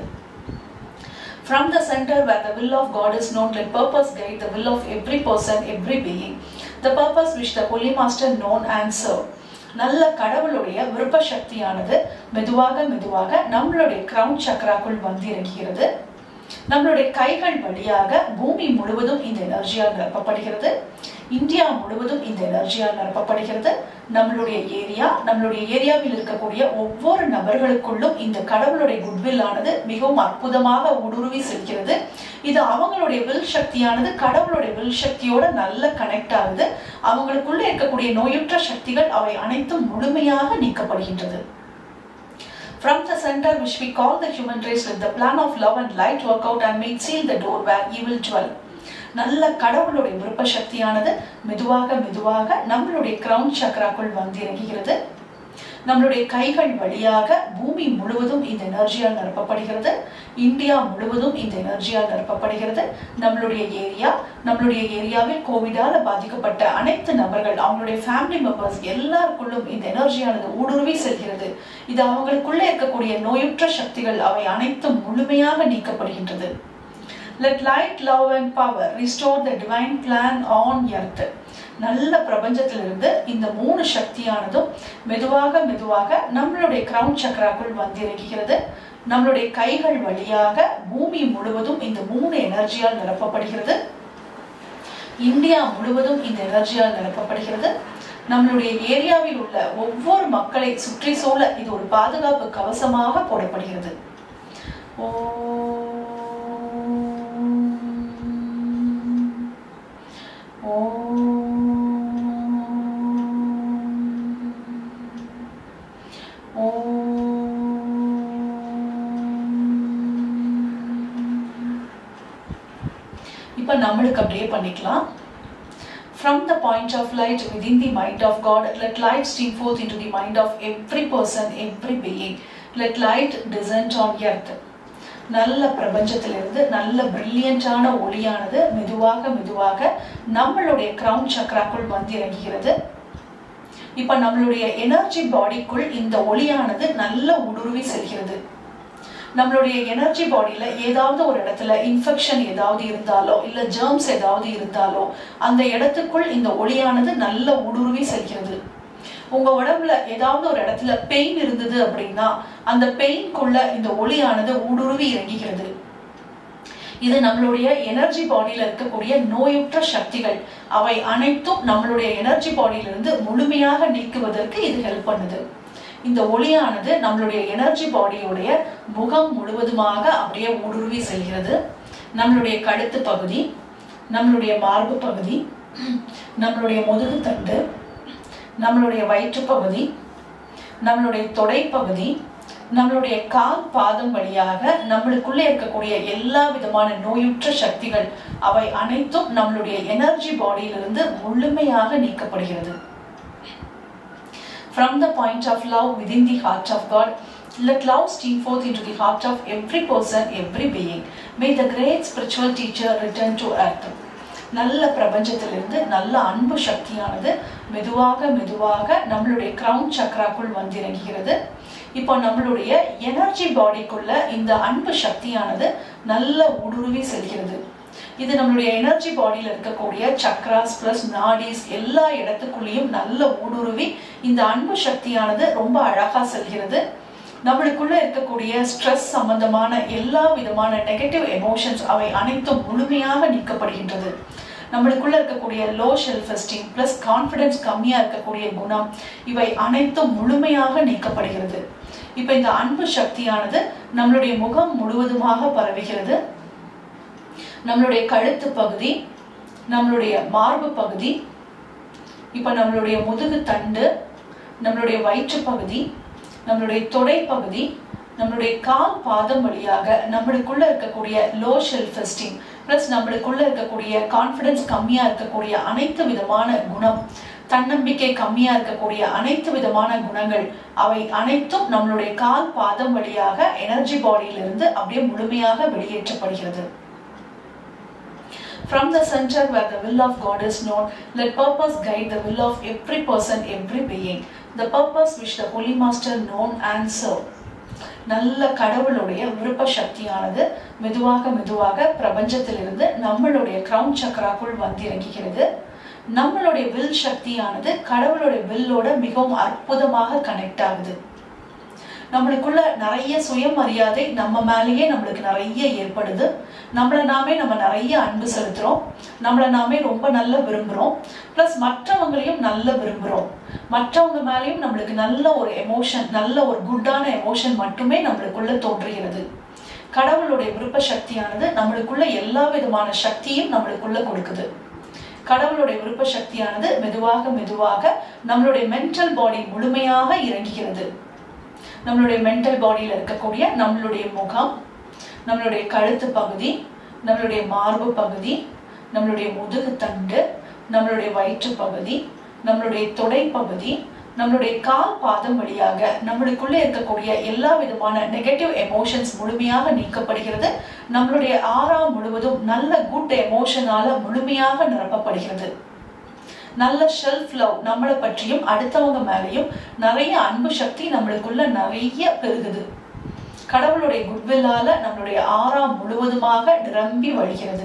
From the center where the will of God is known, let purpose guide the will of every person, every being. The purpose which the Holy Master known and serve. நல்ல கடவுளுடைய விருப்ப சக்தியானது மெதுவாக மெதுவாக நம்மளுடைய கிரவுன் சக்கராக்குள் வந்து இறங்குகிறது நம்மளுடைய கைகள் வழியாக பூமி முழுவதும் இந்த எனர்ஜியால் நிரப்பப்படுகிறது இந்தியா முழுவதும் இந்த எனர்ஜியால் நிரப்பப்படுகிறது நம்மளுடைய ஏரியா நம்மளுடைய ஏரியாவில் இருக்கக்கூடிய ஒவ்வொரு நபர்களுக்குள்ளும் இந்த கடவுளுடைய குட்வில் ஆனது மிகவும் அற்புதமாக ஊடுருவி செல்கிறது இது அவங்களுடைய வில் சக்தியானது கடவுளுடைய வில் சக்தியோட நல்ல கனெக்ட் ஆகுது அவங்களுக்குள்ள இருக்கக்கூடிய நோயுற்ற சக்திகள் அவை அனைத்தும் முழுமையாக நீக்கப்படுகின்றது From the center which we call the human race, let the plan of love and light work out and make seal the door where evil dwell. நல்ல கடவுளுடைய விருப்ப சக்தியானது மெதுவாக மெதுவாக நம்மளுடைய கிரவுன் சக்கராக்குள் வந்து இறங்குகிறது நம்மளுடைய கைகள் வழியாக பூமி முழுவதும் இந்த எனர்ஜியால் நிரப்பப்படுகிறது இந்தியா முழுவதும் இந்த எனர்ஜியால் நிரப்பப்படுகிறது நம்மளுடைய ஏரியா நம்மளுடைய ஏரியாவில் கோவிடால பாதிக்கப்பட்ட அனைத்து நபர்கள் அவங்களுடைய ஃபேமிலி மெம்பர்ஸ் எல்லாருக்குள்ளும் இந்த எனர்ஜியானது ஊடுருவி செல்கிறது இது அவங்களுக்குள்ள இருக்கக்கூடிய நோயுற்ற சக்திகள் அவை அனைத்தும் முழுமையாக நீக்கப்படுகின்றது let light love and power restore the divine plan on earth நல்ல பிரபஞ்சத்திலிருந்து இந்த மூணு சக்தியானதும் மெதுவாக மெதுவாக நம்மளுடைய கிரவுன் சக்கராக்குள் வந்திறங்குகிறது நம்மளுடைய கைகள் வழியாக பூமி முழுவதும் இந்த மூணு எனர்ஜியால் நிரப்பப்படுகிறது இந்தியா முழுவதும் இந்த எனர்ஜியால் நிரப்பப்படுகிறது நம்மளுடைய ஏரியாவில் உள்ள ஒவ்வொரு மக்களை சுற்றி சூழ இது ஒரு பாதுகாப்பு கவசமாக போடப்படுகிறது ஓ ஓம் இப்போ நம்மளுக்கு அப்படியே பண்ணிக்கலாம் From the point of light within the mind of God, let light stream forth into the mind of every person, every being. Let light descend on earth. நல்ல பிரபஞ்சத்திலிருந்து நல்ல பிரில்லியண்டான ஒளியானது மெதுவாக மெதுவாக நம்மளுடைய கிரவுன் சக்கராக்குள் வந்து இறங்குகிறது இப்ப நம்மளுடைய எனர்ஜி பாடிக்குள் இந்த ஒளியானது நல்ல ஊடுருவி செல்கிறது நம்மளுடைய எனர்ஜி பாடியில ஏதாவது ஒரு இடத்துல இன்ஃபெக்ஷன் ஏதாவது இருந்தாலோ இல்ல ஜெர்ம்ஸ் ஏதாவது இருந்தாலோ அந்த இடத்துக்குள் இந்த ஒளியானது நல்ல ஊடுருவி செல்கிறது உங்க உடம்புல ஏதாவது ஒரு இடத்துல பெயின் இருந்தது அப்படின்னா அந்த பெயின்குள்ள இந்த ஒளியானது ஊடுருவி இறங்குகிறது இது நம்மளுடைய எனர்ஜி பாடியில இருக்கக்கூடிய நோயுற்ற சக்திகள் அவை அனைத்தும் நம்மளுடைய எனர்ஜி பாடியிலிருந்து முழுமையாக நீக்குவதற்கு இது ஹெல்ப் பண்ணுது இந்த ஒளியானது நம்மளுடைய எனர்ஜி பாடியுடைய முகம் முழுவதுமாக அப்படியே ஊடுருவி செல்கிறது நம்மளுடைய கழுத்து பகுதி நம்மளுடைய மார்பு பகுதி நம்மளுடைய முதுகு தண்டு நம்மளுடைய வயிற்று பகுதி நம்மளுடைய தொடை பகுதி நம்மளுடைய கால் பாதம் வழியாக நம்மளுக்குள்ளே இருக்கக்கூடிய எல்லா விதமான நோயுற்ற சக்திகள் அவை அனைத்தும் நம்மளுடைய எனர்ஜி பாடியிலிருந்து முழுமையாக நீக்கப்படுகிறது From the point of love within the heart of God, let love stream forth into the heart of every person, every being. May the great spiritual teacher return to earth. நல்ல பிரபஞ்சத்திலிருந்து நல்ல அன்பு சக்தியானது மெதுவாக மெதுவாக நம்மளுடைய crown சக்கராக்குள் வந்து இறங்குகிறது இப்போ நம்மளுடைய எனர்ஜி பாடிக்குள்ள இந்த அன்பு சக்தியானது நல்ல ஊடுருவி செல்கிறது இது நம்மளுடைய எனர்ஜி பாடியில் இருக்கக்கூடிய சக்ராஸ் பிளஸ் நாடிஸ் எல்லா இடத்துக்குள்ளேயும் நல்ல ஊடுருவி இந்த அன்பு சக்தியானது ரொம்ப அழகா செல்கிறது நம்மளுக்குள்ள இருக்கக்கூடிய ஸ்ட்ரெஸ் சம்பந்தமான எல்லா விதமான நெகட்டிவ் எமோஷன்ஸ் அவை அனைத்தும் முழுமையாக நீக்கப்படுகின்றது நம்மளுக்குள்ள இருக்கக்கூடிய low self esteem plus confidence கம்மியா இருக்கக்கூடிய குணம் இவை அனைத்தும் முழுமையாக நீக்கப்படுகிறது இப்ப இந்த அன்பு சக்தியானது நம்மளுடைய முகம் முழுவதுமாக பரவுகிறது நம்மளுடைய கழுத்து பகுதி நம்மளுடைய மார்பு பகுதி இப்ப நம்மளுடைய முதுகு தண்டு நம்மளுடைய வயிற்று பகுதி நம்மளுடைய தொடை பகுதி நம்மளுடைய கால் பாதம் வழியாக நம்மளுக்குள்ள இருக்கக்கூடிய லோ ஷெல்ஃப் எஸ்டீம் பிளஸ் நம்மளுக்குள்ள இருக்கக்கூடிய கான்ஃபிடன்ஸ் கம்மியா இருக்கக்கூடிய அனைத்து விதமான குணம் தன்னம்பிக்கை கம்மியா இருக்கக்கூடிய அனைத்து விதமான குணங்கள் அவை அனைத்தும் நம்மளுடைய கால் பாதம் வழியாக எனர்ஜி பாடியிலிருந்து அப்படியே முழுமையாக வெளியேற்றப்படுகிறது From the center where the will of God is known, let purpose guide the will of every person, every being. The purpose which the Holy Master known and serve. நல்ல கடவுளுடைய விருப்ப சக்தியானது மெதுவாக மெதுவாக பிரபஞ்சத்திலிருந்து நம்மளுடைய கிரவுன் சக்கராக்குள் வந்து இறங்குகிறது நம்மளுடைய வில் சக்தியானது கடவுளுடைய வில்லோட மிகவும் அற்புதமாக கனெக்ட் ஆகுது நம்மளுக்குள்ள நிறைய சுயமரியாதை நம்ம மேலேயே நம்மளுக்கு நிறைய ஏற்படுது நம்மளை நாமே நம்ம நிறைய அன்பு செலுத்துறோம் நம்மளை நாமே ரொம்ப நல்ல விரும்புறோம் ப்ளஸ் மற்றவங்களையும் நல்ல விரும்புறோம் மற்றவங்க மேலேயும் நம்மளுக்கு நல்ல ஒரு எமோஷன் நல்ல ஒரு குட்டான எமோஷன் மட்டுமே நம்மளுக்குள்ள தோன்றுகிறது கடவுளுடைய விருப்ப சக்தியானது நம்மளுக்குள்ள எல்லா விதமான சக்தியும் நம்மளுக்குள்ள கொடுக்குது கடவுளுடைய விருப்ப சக்தியானது மெதுவாக மெதுவாக நம்மளுடைய மென்டல் பாடி முழுமையாக இறங்குகிறது நம்மளுடைய மென்டல் பாடியில் இருக்கக்கூடிய நம்மளுடைய முகம் நம்மளுடைய கழுத்து பகுதி நம்மளுடைய மார்பு பகுதி நம்மளுடைய முதுகு தண்டு நம்மளுடைய வயிற்று பகுதி நம்மளுடைய தொடை பகுதி நம்மளுடைய கால் பாதம் வழியாக நம்மளுக்குள்ளே இருக்கக்கூடிய எல்லா விதமான நெகட்டிவ் எமோஷன்ஸ் முழுமையாக நீக்கப்படுகிறது நம்மளுடைய ஆறாம் முழுவதும் நல்ல குட் எமோஷனால முழுமையாக நிரப்பப்படுகிறது நல்ல ஷெல்ஃப் லவ் நம்மளை பற்றியும் அடுத்தவங்க மேலேயும் நிறைய அன்பு சக்தி நம்மளுக்குள்ள நிறைய பெருகுது கடவுளுடைய குட்வில்லால நம்மளுடைய ஆறாம் முழுவதுமாக நிரம்பி வழிகிறது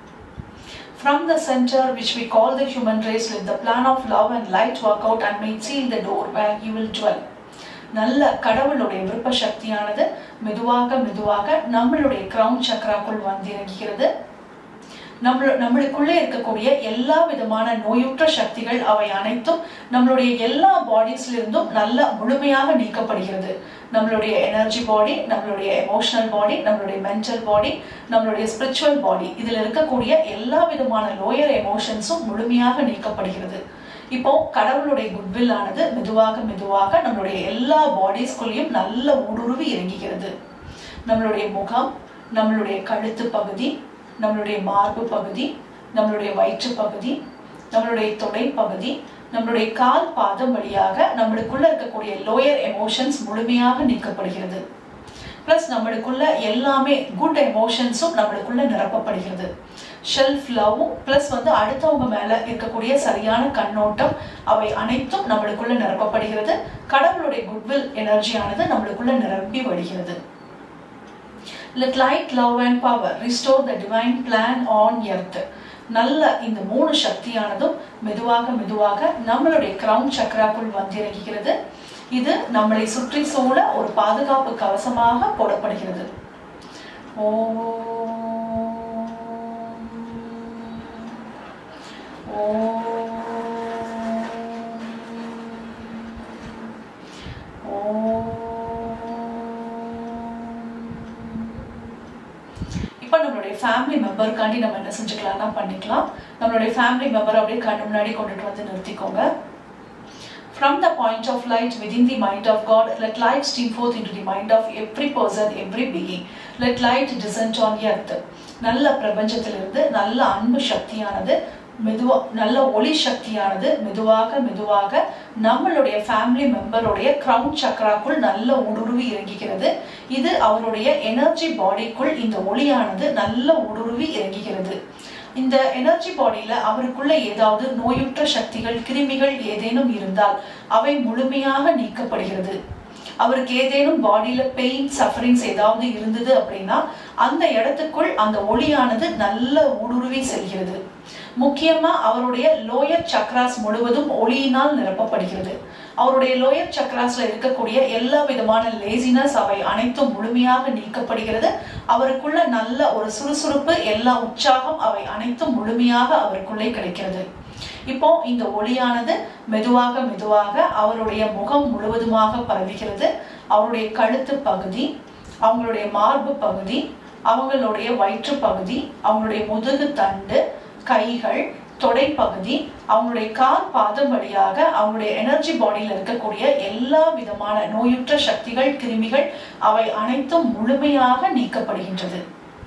From the center which we call the human race, let the plan of love and light work out and may seal the door where he will dwell. நல்ல கடவுளுடைய விருப்ப சக்தியானது மெதுவாக மெதுவாக நம்மளுடைய கிரவுன் சக்கராக்குள் வந்து இறங்குகிறது நம்மள நம்மளுக்குள்ளே இருக்கக்கூடிய எல்லா விதமான நோயுற்ற சக்திகள் அவை அனைத்தும் நம்மளுடைய எல்லா பாடிஸ்ல இருந்தும் நல்ல முழுமையாக நீக்கப்படுகிறது நம்மளுடைய எனர்ஜி பாடி நம்மளுடைய எமோஷனல் பாடி நம்மளுடைய மென்டல் பாடி நம்மளுடைய ஸ்பிரிச்சுவல் பாடி இதுல இருக்கக்கூடிய எல்லா விதமான லோயர் எமோஷன்ஸும் முழுமையாக நீக்கப்படுகிறது இப்போ கடவுளுடைய குட்வில் ஆனது மெதுவாக மெதுவாக நம்மளுடைய எல்லா பாடிஸ்குள்ளேயும் நல்ல ஊடுருவி இறங்குகிறது நம்மளுடைய முகம் நம்மளுடைய கழுத்து பகுதி நம்மளுடைய மார்பு பகுதி நம்மளுடைய வயிற்று பகுதி நம்மளுடைய தொடை பகுதி நம்மளுடைய கால் பாதம் வழியாக நம்மளுக்குள்ள இருக்கக்கூடிய லோயர் எமோஷன்ஸ் முழுமையாக நீக்கப்படுகிறது ப்ளஸ் நம்மளுக்குள்ள எல்லாமே குட் எமோஷன்ஸும் நம்மளுக்குள்ள நிரப்பப்படுகிறது ஷெல்ஃப் லவ்வும் ப்ளஸ் வந்து அடுத்தவங்க மேல இருக்கக்கூடிய சரியான கண்ணோட்டம் அவை அனைத்தும் நம்மளுக்குள்ள நிரப்பப்படுகிறது கடவுளுடைய குட்வில் எனர்ஜியானது நம்மளுக்குள்ள நிரம்பி வழிகிறது Let light, love and power restore the divine plan on earth. நல்ல இந்த மூணு சக்தியானதும் மெதுவாக மெதுவாக நம்மளுடைய கிரவுன் சக்கராக்குள் வந்திறங்குகிறது இது நம்மளை சுற்றி சூழ ஒரு பாதுகாப்பு கவசமாக போடப்படுகிறது இப்போ நம்மளுடைய ஃபேமிலி மெம்பருக்காண்டி நம்ம என்ன செஞ்சுக்கலாம்னா பண்ணிக்கலாம் நம்மளுடைய ஃபேமிலி மெம்பர் அப்படியே கண்ணு முன்னாடி கொண்டுட்டு வந்து நிறுத்திக்கோங்க From the point of light within the mind of God, let light stream forth into the mind of every person, every being. Let light descend on earth. நல்ல பிரபஞ்சத்திலிருந்து நல்ல அன்பு சக்தியானது மெதுவா நல்ல ஒளி சக்தியானது மெதுவாக மெதுவாக நம்மளுடைய ஃபேமிலி மெம்பருடைய கிரவுன் சக்கராக்குள் நல்ல ஊடுருவி இறங்குகிறது இது அவருடைய எனர்ஜி பாடிக்குள் இந்த ஒளியானது நல்ல ஊடுருவி இறங்குகிறது இந்த எனர்ஜி பாடியில அவருக்குள்ள ஏதாவது நோயுற்ற சக்திகள் கிருமிகள் ஏதேனும் இருந்தால் அவை முழுமையாக நீக்கப்படுகிறது அவருக்கு ஏதேனும் பாடியில பெயின் சஃபரிங்ஸ் ஏதாவது இருந்தது அப்படின்னா அந்த இடத்துக்குள் அந்த ஒளியானது நல்ல ஊடுருவி செல்கிறது முக்கியமா அவருடைய லோயர் சக்ராஸ் முழுவதும் ஒளியினால் நிரப்பப்படுகிறது அவருடைய லோயர் சக்ராஸ்ல இருக்கக்கூடிய எல்லா விதமான லேசினஸ் அவை அனைத்தும் முழுமையாக நீக்கப்படுகிறது அவருக்குள்ள நல்ல ஒரு சுறுசுறுப்பு எல்லா உற்சாகம் அவை அனைத்தும் முழுமையாக அவருக்குள்ளே கிடைக்கிறது இப்போ இந்த ஒளியானது மெதுவாக மெதுவாக அவருடைய முகம் முழுவதுமாக பரவுகிறது அவருடைய கழுத்து பகுதி அவங்களுடைய மார்பு பகுதி அவங்களுடைய வயிற்று பகுதி அவங்களுடைய முதுகு தண்டு கைகள் தொடை பகுதி அவங்களுடைய கால் பாதம் வழியாக அவங்களுடைய எனர்ஜி பாடியில் இருக்கக்கூடிய எல்லா விதமான நோயுற்ற சக்திகள் கிருமிகள் அவை அனைத்தும் முழுமையாக நீக்கப்படுகின்றது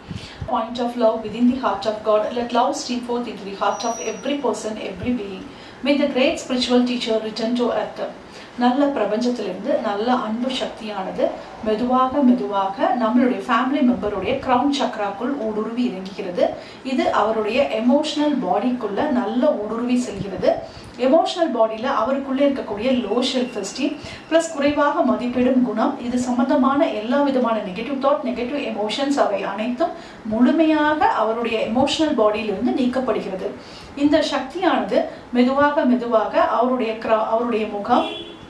point of love within the heart of God. Let love stream forth into the heart of every person, every being. May the great spiritual teacher return to earth. நல்ல பிரபஞ்சத்திலிருந்து நல்ல அன்பு சக்தியானது மெதுவாக மெதுவாக நம்மளுடைய ஃபேமிலி மெம்பருடைய கிரவுன் சக்ராக்குள் ஊடுருவி இறங்குகிறது இது அவருடைய எமோஷனல் பாடிக்குள்ள நல்ல ஊடுருவி செல்கிறது எமோஷனல் பாடியில் அவருக்குள்ளே இருக்கக்கூடிய லோ ஷெல்ஃப் எஸ்டீம் ப்ளஸ் குறைவாக மதிப்பிடும் குணம் இது சம்பந்தமான எல்லா விதமான நெகட்டிவ் தாட் நெகட்டிவ் எமோஷன்ஸ் அவை அனைத்தும் முழுமையாக அவருடைய எமோஷனல் பாடியிலிருந்து நீக்கப்படுகிறது இந்த சக்தியானது மெதுவாக மெதுவாக அவருடைய கிரா- அவருடைய முகம்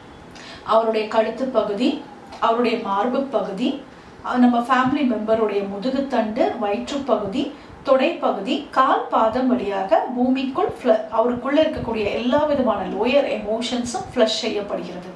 அவருடைய கழுத்து பகுதி அவருடைய மார்பு பகுதி அஹ் நம்ம ஃபேமிலி மெம்பருடைய முதுகுத்தண்டு வயிற்று பகுதி தொடை பகுதி கால் பாதம் வழியாக பூமிக்குள் fl- அவருக்குள்ள இருக்கக்கூடிய எல்லா விதமான லோயர் எமோஷன்ஸும் ஃப்ளஷ் செய்யப்படுகிறது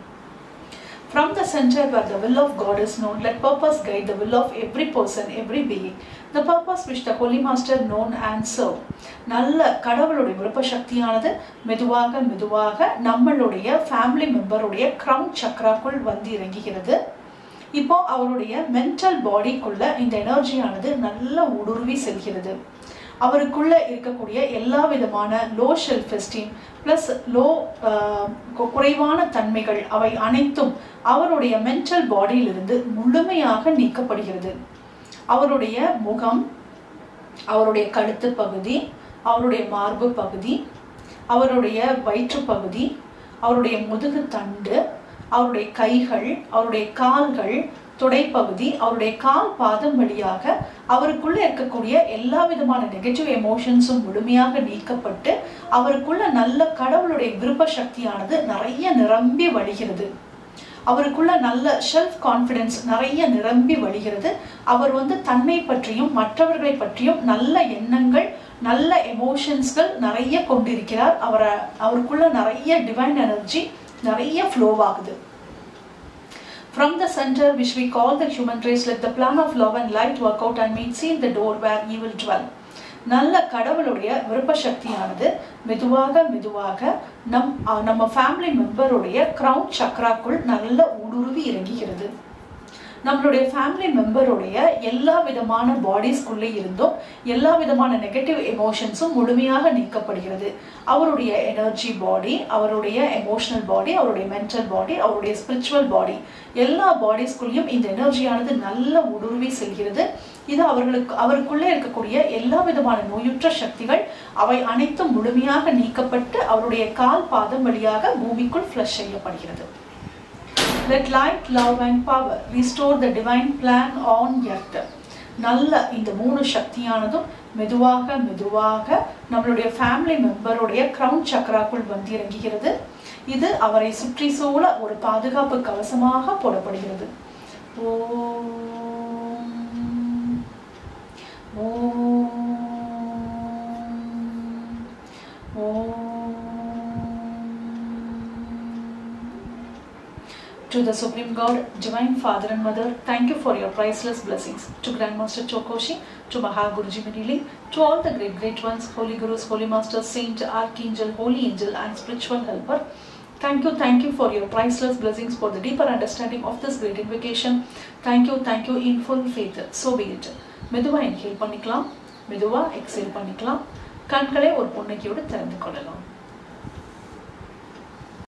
From the center where the will of God is known, let purpose guide the will of every person, every being. The purpose which the Holy Master known and serve. நல்ல கடவுளுடைய விருப்ப சக்தியானது மெதுவாக மெதுவாக நம்மளுடைய family மெம்பருடைய crown சக்ராக்குள் வந்து இறங்குகிறது இப்போ அவருடைய மென்டல் பாடிக்குள்ள இந்த எனர்ஜியானது நல்ல ஊடுருவி செல்கிறது அவருக்குள்ள இருக்கக்கூடிய எல்லா விதமான low self esteem plus low குறைவான தன்மைகள் அவை அனைத்தும் அவருடைய மென்டல் பாடியிலிருந்து முழுமையாக நீக்கப்படுகிறது அவருடைய முகம் அவருடைய கழுத்து பகுதி அவருடைய மார்பு பகுதி அவருடைய வயிற்று பகுதி அவருடைய முதுகு தண்டு அவருடைய கைகள் அவருடைய கால்கள் துடைப்பகுதி அவருடைய கால் பாதம் வழியாக அவருக்குள்ள இருக்கக்கூடிய எல்லா விதமான நெகட்டிவ் எமோஷன்ஸும் முழுமையாக நீக்கப்பட்டு அவருக்குள்ள நல்ல கடவுளுடைய விருப்ப சக்தியானது நிறைய நிரம்பி வழிகிறது அவருக்குள்ள நல்ல செல்ஃப் கான்ஃபிடன்ஸ் நிறைய நிரம்பி வழிகிறது அவர் வந்து தன்னை பற்றியும் மற்றவர்களை பற்றியும் நல்ல எண்ணங்கள் நல்ல எமோஷன்ஸ்கள் நிறைய கொண்டிருக்கிறார் அவரை அவருக்குள்ள நிறைய டிவைன் எனர்ஜி நிறைய ஃப்ளோ ஆகுது From the center which we call the human race, let the plan of love and light work out and meet seal the door where evil dwell. நல்ல கடவுளுடைய விருப்ப சக்தியானது மெதுவாக மெதுவாக நம் அஹ், நம்ம ஃபேமிலி மெம்பருடைய கிரவுன் சக்ராக்குள் நல்ல ஊடுருவி இறங்குகிறது நம்மளுடைய ஃபேமிலி மெம்பருடைய எல்லா விதமான பாடிஸ்குள்ளே இருந்தும் எல்லா விதமான நெகட்டிவ் எமோஷன்ஸும் முழுமையாக நீக்கப்படுகிறது அவருடைய எனர்ஜி பாடி அவருடைய எமோஷனல் பாடி அவருடைய மென்டல் பாடி அவருடைய ஸ்பிரிச்சுவல் பாடி எல்லா பாடிஸ்குள்ளேயும் இந்த எனர்ஜியானது நல்ல ஊடுருவி செல்கிறது இது அவர்களுக்கு அவருக்குள்ளே இருக்கக்கூடிய எல்லா விதமான நோயுற்ற சக்திகள் அவை அனைத்தும் முழுமையாக நீக்கப்பட்டு அவருடைய கால் பாதம் வழியாக பூமிக்குள் ஃப்ளஷ் செய்யப்படுகிறது Let light, love and power restore the divine plan on earth. நல்ல இந்த மூணு சக்தியானதும் மெதுவாக மெதுவாக நம்மளுடைய ஃபேமிலி மெம்பருடைய கிரவுன் சக்கராக்குள் வந்து இறங்குகிறது இது அவரை சுற்றி சூழ ஒரு பாதுகாப்பு கவசமாக போடப்படுகிறது Om Om To the Supreme God, Divine Father and Mother, thank you for your priceless blessings. To Grandmaster Chokoshi, to Mahaguruji Manili, to all the great great ones, Holy Gurus, Holy Masters, Saint, Archangel, Holy Angel, and Spiritual Helper. Thank you, thank you for your priceless blessings for the deeper understanding of this great invocation. Thank you, thank you in full faith. So be it. மெதுவா inhale பண்ணிக்கலாம் மெதுவா exhale பண்ணிக்கலாம் கண்களை ஒரு புன்னகையோடு திறந்து கொள்ளலாம்